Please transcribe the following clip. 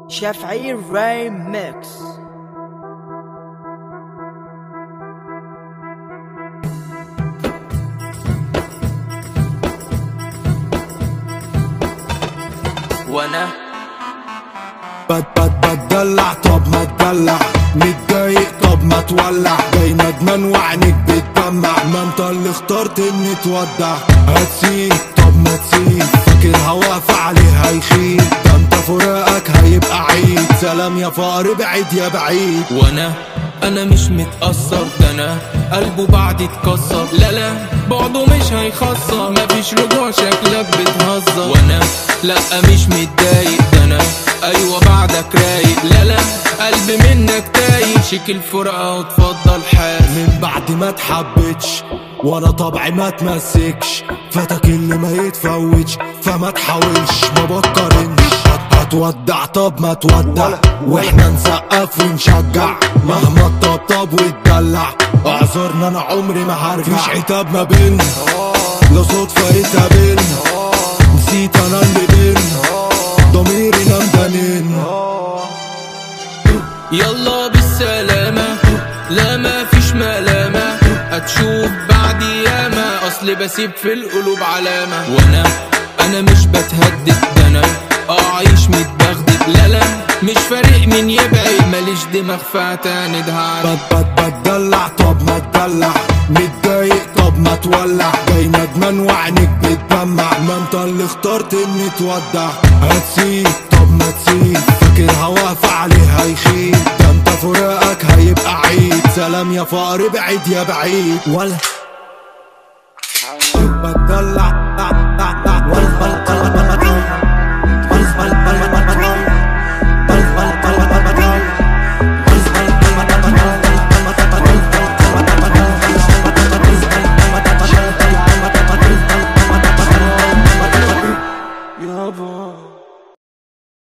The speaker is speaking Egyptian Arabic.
شافعي ريميكس وانا بد بد بتدلع طب ما تدلع متضايق طب ما تولع جاي ندمان وعينك بتدمع ما انت اللي اخترت اني تودع هتسيب طب ما تسيب فاكر هواقف عليه هيخيب ده انت فراقك هيبقى عيد سلام يا فقر بعيد يا بعيد وانا انا مش متأثر ده انا قلبه بعد اتكسر لا لا بعده مش هيخسر مفيش رجوع شكلك بتهزر وانا لا مش متضايق ده انا ايوه بعدك رايق لا لا قلبي منك تايه شيك الفرقة وتفضل حاسس من بعد ما تحبتش وانا طبعي ما تمسكش فاتك اللي ما يتفوتش فما تحاولش ما بقارنش هت- هتودع طب ما تودع واحنا نسقف ونشجع مهما تطبطب وتدلع اعذرنا انا عمري ما هرجع مفيش عتاب ما بينا لو صدفة يتقابلنا نسيت انا اللي بينا ضميري نام دانين يلا بالسلامة لا ما فيش ملامة هتشوف بعد ياما اصل بسيب في القلوب علامة وانا انا مش بتهدد ده انا اعيش متبغدد لا لا مش فارق مين يبعد ماليش دماغ فهتاندها على بد بد بتدلع طب ما تدلع متضايق طب ما تولع جاي ندمان وعينك بتدمع ما انت اللي اخترت اني تودع هتسيب طب ما تسيب فاكر هواقف عليه هيخيب ده انت فراقك هيبقى عيد سلام يا فقر بعيد يا بعيد ولا